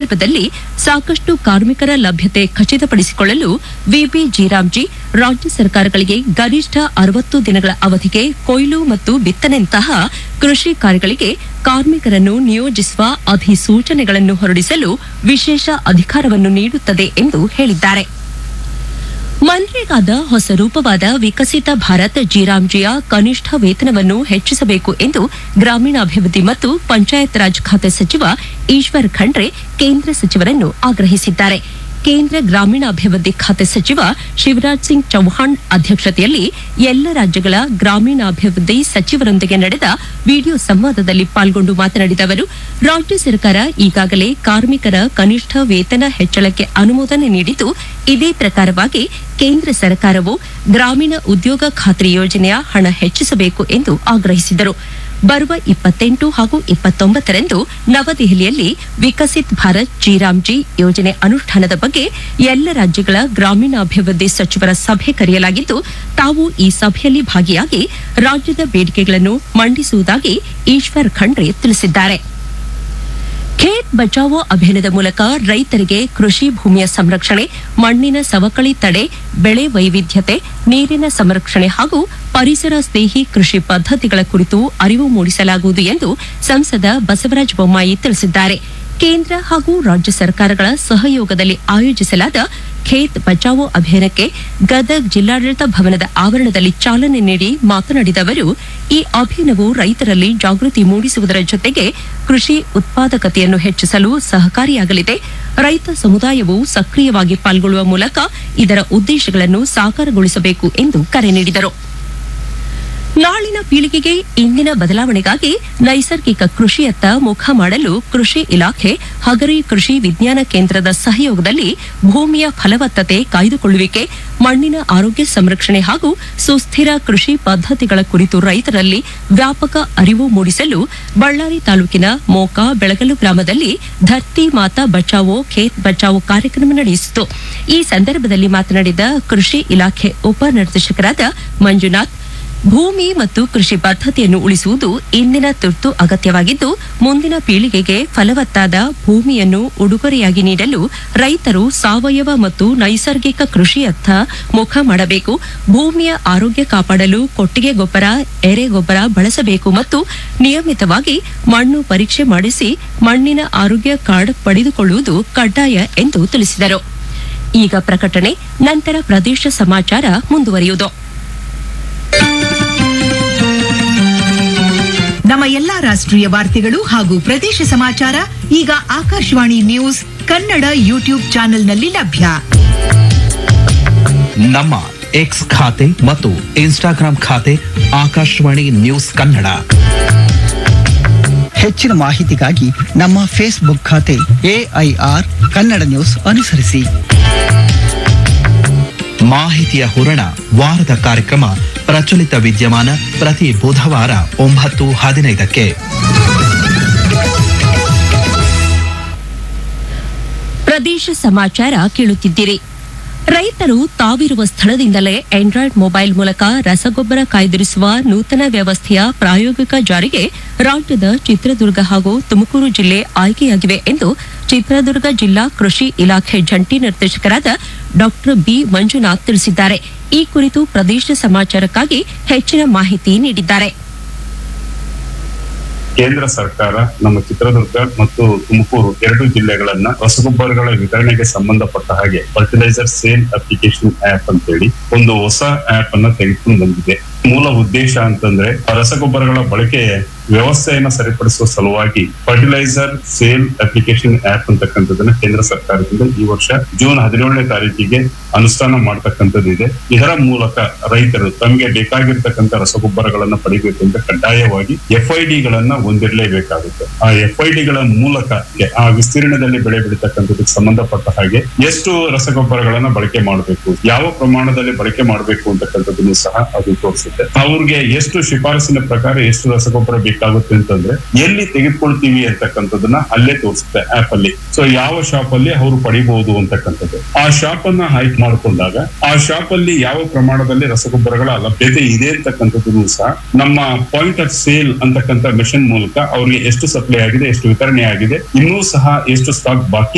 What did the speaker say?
ಸಂದರ್ಭದಲ್ಲಿ ಸಾಕಷ್ಟು ಕಾರ್ಮಿಕರ ಲಭ್ಯತೆ ಖಚಿತಪಡಿಸಿಕೊಳ್ಳಲು ವಿಬಿ ಜೀರಾಮ್ಜಿ ರಾಜ್ಯ ಸರ್ಕಾರಗಳಿಗೆ ಗರಿಷ್ಠ ಅರವತ್ತು ದಿನಗಳ ಅವಧಿಗೆ ಕೊಯ್ಲು ಮತ್ತು ಬಿತ್ತನೆಯಂತಹ ಕೃಷಿ ಕಾರ್ಯಗಳಿಗೆ ಕಾರ್ಮಿಕರನ್ನು ನಿಯೋಜಿಸುವ ಅಧಿಸೂಚನೆಗಳನ್ನು ಹೊರಡಿಸಲು ವಿಶೇಷ ಅಧಿಕಾರವನ್ನು ನೀಡುತ್ತದೆ ಎಂದು ಹೇಳಿದ್ದಾರೆ ಮನ್ರೇಗಾದ ಹೊಸ ರೂಪವಾದ ವಿಕಸಿತ ಭಾರತ್ ಜಿರಾಮ್ಜಿಯ ಕನಿಷ್ಠ ವೇತನವನ್ನು ಹೆಚ್ಚಿಸಬೇಕು ಎಂದು ಗ್ರಾಮೀಣಾಭಿವೃದ್ಧಿ ಮತ್ತು ಪಂಚಾಯತ್ ರಾಜ್ ಖಾತೆ ಸಚಿವ ಈಶ್ವರ್ ಖಂಡ್ರೆ ಕೇಂದ್ರ ಸಚಿವರನ್ನು ಆಗ್ರಹಿಸಿದ್ದಾರೆ ಕೇಂದ್ರ ಗ್ರಾಮೀಣಾಭಿವೃದ್ಧಿ ಖಾತೆ ಸಚಿವ ಶಿವರಾಜ್ ಸಿಂಗ್ ಚೌಹಾಣ್ ಅಧ್ಯಕ್ಷತೆಯಲ್ಲಿ ಎಲ್ಲ ರಾಜ್ಯಗಳ ಗ್ರಾಮೀಣಾಭಿವೃದ್ಧಿ ಸಚಿವರೊಂದಿಗೆ ನಡೆದ ವಿಡಿಯೋ ಸಂವಾದದಲ್ಲಿ ಪಾಲ್ಗೊಂಡು ಮಾತನಾಡಿದ ಅವರು ರಾಜ್ಯ ಸರ್ಕಾರ ಈಗಾಗಲೇ ಕಾರ್ಮಿಕರ ಕನಿಷ್ಠ ವೇತನ ಹೆಚ್ಚಳಕ್ಕೆ ಅನುಮೋದನೆ ನೀಡಿದ್ದು ಇದೇ ಪ್ರಕಾರವಾಗಿ ಕೇಂದ್ರ ಸರ್ಕಾರವು ಗ್ರಾಮೀಣ ಉದ್ಯೋಗ ಖಾತ್ರಿ ಯೋಜನೆಯ ಹಣ ಹೆಚ್ಚಿಸಬೇಕು ಎಂದು ಆಗ್ರಹಿಸಿದರು ಬರುವ ಇಪ್ಪತ್ತೆಂಟು ಹಾಗೂ ಇಪ್ಪತ್ತೊಂಬತ್ತರಂದು ನವದೆಹಲಿಯಲ್ಲಿ ವಿಕಸಿತ್ ಭಾರತ್ ಜಿರಾಮ್ಜಿ ಯೋಜನೆ ಅನುಷ್ಠಾನದ ಬಗ್ಗೆ ಎಲ್ಲ ರಾಜ್ಯಗಳ ಗ್ರಾಮೀಣಾಭಿವೃದ್ಧಿ ಸಚಿವರ ಸಭೆ ಕರೆಯಲಾಗಿದ್ದು ತಾವು ಈ ಸಭೆಯಲ್ಲಿ ಭಾಗಿಯಾಗಿ ರಾಜ್ಯದ ಬೇಡಿಕೆಗಳನ್ನು ಮಂಡಿಸುವುದಾಗಿ ಈಶ್ವರ್ ಖಂಡ್ರೆ ತಿಳಿಸಿದ್ದಾರೆ ಖೇತ್ ಬಚಾವೋ ಅಭಿಯಾನದ ಮೂಲಕ ರೈತರಿಗೆ ಕೃಷಿ ಭೂಮಿಯ ಸಂರಕ್ಷಣೆ ಮಣ್ಣಿನ ಸವಕಳಿ ತಡೆ ಬೆಳೆ ವೈವಿಧ್ಯತೆ ನೀರಿನ ಸಂರಕ್ಷಣೆ ಹಾಗೂ ಪರಿಸರ ಸ್ನೇಹಿ ಕೃಷಿ ಪದ್ಧತಿಗಳ ಕುರಿತು ಅರಿವು ಮೂಡಿಸಲಾಗುವುದು ಎಂದು ಸಂಸದ ಬಸವರಾಜ ಬೊಮ್ಮಾಯಿ ತಿಳಿಸಿದ್ದಾರೆ ಕೇಂದ್ರ ಹಾಗೂ ರಾಜ್ಯ ಸರ್ಕಾರಗಳ ಸಹಯೋಗದಲ್ಲಿ ಆಯೋಜಿಸಲಾದ ಖೇತ್ ಬಚಾವೋ ಅಭಿಯಾನಕ್ಕೆ ಗದಗ್ ಜಿಲ್ಲಾಡಳಿತ ಭವನದ ಆವರಣದಲ್ಲಿ ಚಾಲನೆ ನೀಡಿ ಮಾತನಾಡಿದ ಅವರು ಈ ಅಭಿಯಾನವು ರೈತರಲ್ಲಿ ಜಾಗೃತಿ ಮೂಡಿಸುವುದರ ಜೊತೆಗೆ ಕೃಷಿ ಉತ್ಪಾದಕತೆಯನ್ನು ಹೆಚ್ಚಿಸಲು ಸಹಕಾರಿಯಾಗಲಿದೆ ರೈತ ಸಮುದಾಯವು ಸಕ್ರಿಯವಾಗಿ ಪಾಲ್ಗೊಳ್ಳುವ ಮೂಲಕ ಇದರ ಉದ್ದೇಶಗಳನ್ನು ಸಾಕಾರಗೊಳಿಸಬೇಕು ಎಂದು ಕರೆ ನೀಡಿದರು ನಾಳಿನ ಪೀಳಿಗೆಗೆ ಇಂದಿನ ಬದಲಾವಣೆಗಾಗಿ ನೈಸರ್ಗಿಕ ಕೃಷಿಯತ್ತ ಮುಖ ಮಾಡಲು ಕೃಷಿ ಇಲಾಖೆ ಹಗರಿ ಕೃಷಿ ವಿಜ್ಞಾನ ಕೇಂದ್ರದ ಸಹಯೋಗದಲ್ಲಿ ಭೂಮಿಯ ಫಲವತ್ತತೆ ಕಾಯ್ದುಕೊಳ್ಳುವಿಕೆ ಮಣ್ಣಿನ ಆರೋಗ್ಯ ಸಂರಕ್ಷಣೆ ಹಾಗೂ ಸುಸ್ಥಿರ ಕೃಷಿ ಪದ್ಧತಿಗಳ ಕುರಿತು ರೈತರಲ್ಲಿ ವ್ಯಾಪಕ ಅರಿವು ಮೂಡಿಸಲು ಬಳ್ಳಾರಿ ತಾಲೂಕಿನ ಮೋಕ ಬೆಳಗಲು ಗ್ರಾಮದಲ್ಲಿ ಧರ್ತಿ ಮಾತಾ ಬಚಾವೋ ಖೇತ್ ಬಚಾವೋ ಕಾರ್ಯಕ್ರಮ ನಡೆಯಿತು ಈ ಸಂದರ್ಭದಲ್ಲಿ ಮಾತನಾಡಿದ ಕೃಷಿ ಇಲಾಖೆ ಉಪ ನಿರ್ದೇಶಕರಾದ ಮಂಜುನಾಥ್ ಭೂಮಿ ಮತ್ತು ಕೃಷಿ ಪದ್ಧತಿಯನ್ನು ಉಳಿಸುವುದು ಇಂದಿನ ತುರ್ತು ಅಗತ್ಯವಾಗಿದ್ದು ಮುಂದಿನ ಪೀಳಿಗೆಗೆ ಫಲವತ್ತಾದ ಭೂಮಿಯನ್ನು ಉಡುಗೊರೆಯಾಗಿ ನೀಡಲು ರೈತರು ಸಾವಯವ ಮತ್ತು ನೈಸರ್ಗಿಕ ಕೃಷಿಯತ್ತ ಮುಖ ಮಾಡಬೇಕು ಭೂಮಿಯ ಆರೋಗ್ಯ ಕಾಪಾಡಲು ಕೊಟ್ಟಿಗೆ ಗೊಬ್ಬರ ಎರೆ ಗೊಬ್ಬರ ಬಳಸಬೇಕು ಮತ್ತು ನಿಯಮಿತವಾಗಿ ಮಣ್ಣು ಪರೀಕ್ಷೆ ಮಾಡಿಸಿ ಮಣ್ಣಿನ ಆರೋಗ್ಯ ಕಾರ್ಡ್ ಪಡೆದುಕೊಳ್ಳುವುದು ಕಡ್ಡಾಯ ಎಂದು ತಿಳಿಸಿದರು ಈಗ ಪ್ರಕಟಣೆ ನಂತರ ಪ್ರದೇಶ ಸಮಾಚಾರ ಮುಂದುವರಿಯುವುದು ನಮ್ಮ ಎಲ್ಲಾ ರಾಷ್ಟ್ರೀಯ ವಾರ್ತೆಗಳು ಹಾಗೂ ಪ್ರದೇಶ ಸಮಾಚಾರ ಈಗ ಆಕಾಶವಾಣಿ ನ್ಯೂಸ್ ಕನ್ನಡ ಯೂಟ್ಯೂಬ್ ಚಾನೆಲ್ನಲ್ಲಿ ಲಭ್ಯ ನಮ್ಮ ಎಕ್ಸ್ ಖಾತೆ ಮತ್ತು ಇನ್ಸ್ಟಾಗ್ರಾಂ ಖಾತೆ ಆಕಾಶವಾಣಿ ನ್ಯೂಸ್ ಕನ್ನಡ ಹೆಚ್ಚಿನ ಮಾಹಿತಿಗಾಗಿ ನಮ್ಮ ಫೇಸ್ಬುಕ್ ಖಾತೆ ಎಐಆರ್ ಕನ್ನಡ ನ್ಯೂಸ್ ಅನುಸರಿಸಿ ಮಾಹಿತಿಯ ಹೂರಣ ವಾರದ ಕಾರ್ಯಕ್ರಮ ಪ್ರಚಲಿತ ವಿದ್ಯಮಾನ ಪ್ರತಿ ಬುಧವಾರ ಒಂಬತ್ತು ಹದಿನೈದಕ್ಕೆ ಪ್ರದೇಶ ಸಮಾಚಾರ ಕೇಳುತ್ತಿದ್ದೀರಿ ರೈತರು ತಾವಿರುವ ಸ್ಥಳದಿಂದಲೇ ಆಂಡ್ರಾಯ್ಡ್ ಮೊಬೈಲ್ ಮೂಲಕ ರಸಗೊಬ್ಬರ ಕಾಯ್ದಿರಿಸುವ ನೂತನ ವ್ಯವಸ್ಥೆಯ ಪ್ರಾಯೋಗಿಕ ಜಾರಿಗೆ ರಾಜ್ಯದ ಚಿತ್ರದುರ್ಗ ಹಾಗೂ ತುಮಕೂರು ಜಿಲ್ಲೆ ಆಯ್ಕೆಯಾಗಿವೆ ಎಂದು ಚಿತ್ರದುರ್ಗ ಜಿಲ್ಲಾ ಕೃಷಿ ಇಲಾಖೆ ಜಂಟಿ ನಿರ್ದೇಶಕರಾದ ಡಾ ಬಿ ಮಂಜುನಾಥ್ ತಿಳಿಸಿದ್ದಾರೆ ಈ ಕುರಿತು ಪ್ರದೇಶ ಸಮಾಚಾರಕ್ಕಾಗಿ ಹೆಚ್ಚಿನ ಮಾಹಿತಿ ನೀಡಿದ್ದಾರೆ ಕೇಂದ್ರ ಸರ್ಕಾರ ನಮ್ಮ ಚಿತ್ರದುರ್ಗ ಮತ್ತು ತುಮಕೂರು ಎರಡು ಜಿಲ್ಲೆಗಳನ್ನ ರಸಗೊಬ್ಬರಗಳ ವಿತರಣೆಗೆ ಸಂಬಂಧಪಟ್ಟ ಹಾಗೆ ಫರ್ಟಿಲೈಸರ್ ಸೇಲ್ ಅಪ್ಲಿಕೇಶನ್ ಆಪ್ ಅಂತ ಹೇಳಿ ಒಂದು ಹೊಸ ಆಪ್ ಅನ್ನ ತೆಗೆದುಕೊಂಡು ಬಂದಿದೆ ಮೂಲ ಉದ್ದೇಶ ಅಂತಂದ್ರೆ ರಸಗೊಬ್ಬರಗಳ ಬಳಕೆ ವ್ಯವಸ್ಥೆಯನ್ನ ಸರಿಪಡಿಸುವ ಸಲುವಾಗಿ ಫರ್ಟಿಲೈಸರ್ ಸೇಲ್ ಅಪ್ಲಿಕೇಶನ್ ಆಪ್ ಅಂತಕ್ಕಂಥದ್ದನ್ನ ಕೇಂದ್ರ ಸರ್ಕಾರದಿಂದ ಈ ವರ್ಷ ಜೂನ್ ಹದಿನೇಳನೇ ತಾರೀಕಿಗೆ ಅನುಷ್ಠಾನ ಮಾಡ್ತಕ್ಕಂಥದ್ದು ಇದೆ ಇದರ ಮೂಲಕ ರೈತರು ತಮಗೆ ಬೇಕಾಗಿರ್ತಕ್ಕಂಥ ರಸಗೊಬ್ಬರಗಳನ್ನ ಪಡಿಬೇಕು ಅಂತ ಕಡ್ಡಾಯವಾಗಿ ಎಫ್ ಐ ಡಿಗಳನ್ನ ಹೊಂದಿರಲೇಬೇಕಾಗುತ್ತೆ ಆ ಎಫ್ ಐ ಡಿಗಳ ಮೂಲಕ ಆ ವಿಸ್ತೀರ್ಣದಲ್ಲಿ ಬೆಳೆ ಬೆಳೀತಕ್ಕಂಥದಕ್ಕೆ ಸಂಬಂಧಪಟ್ಟ ಹಾಗೆ ಎಷ್ಟು ರಸಗೊಬ್ಬರಗಳನ್ನ ಬಳಕೆ ಮಾಡಬೇಕು ಯಾವ ಪ್ರಮಾಣದಲ್ಲಿ ಬಳಕೆ ಮಾಡಬೇಕು ಅಂತಕ್ಕಂಥದ್ದನ್ನು ಸಹ ಅದು ತೋರಿಸುತ್ತೆ ಅವ್ರಿಗೆ ಎಷ್ಟು ಶಿಫಾರಸಿನ ಪ್ರಕಾರ ಎಷ್ಟು ರಸಗೊಬ್ಬರ ಬೇಕಾಗುತ್ತೆ ಅಂತಂದ್ರೆ ಎಲ್ಲಿ ತೆಗೆದುಕೊಳ್ತೀವಿ ಅಂತಕ್ಕಂಥದ್ದನ್ನ ಅಲ್ಲೇ ತೋರಿಸುತ್ತೆ ಆಪ್ ಅಲ್ಲಿ ಸೊ ಯಾವ ಶಾಪ್ ಅಲ್ಲಿ ಅವರು ಪಡಿಬಹುದು ಅಂತಕ್ಕಂಥದ್ದು ಆ ಶಾಪ್ ಅನ್ನ ಆಯ್ಕೆ ಮಾಡ್ಕೊಂಡಾಗ ಆ ಶಾಪ್ ಅಲ್ಲಿ ಯಾವ ಪ್ರಮಾಣದಲ್ಲಿ ರಸಗೊಬ್ಬರಗಳ ಲಭ್ಯತೆ ಇದೆ ಅಂತಕ್ಕಂಥದ್ದು ಸಹ ನಮ್ಮ ಪಾಯಿಂಟ್ ಆಫ್ ಸೇಲ್ ಅಂತಕ್ಕಂಥ ಮೆಷಿನ್ ಮೂಲಕ ಅವ್ರಿಗೆ ಎಷ್ಟು ಸಪ್ಲೈ ಆಗಿದೆ ಎಷ್ಟು ವಿತರಣೆ ಆಗಿದೆ ಇನ್ನೂ ಸಹ ಎಷ್ಟು ಸ್ಟಾಕ್ ಬಾಕಿ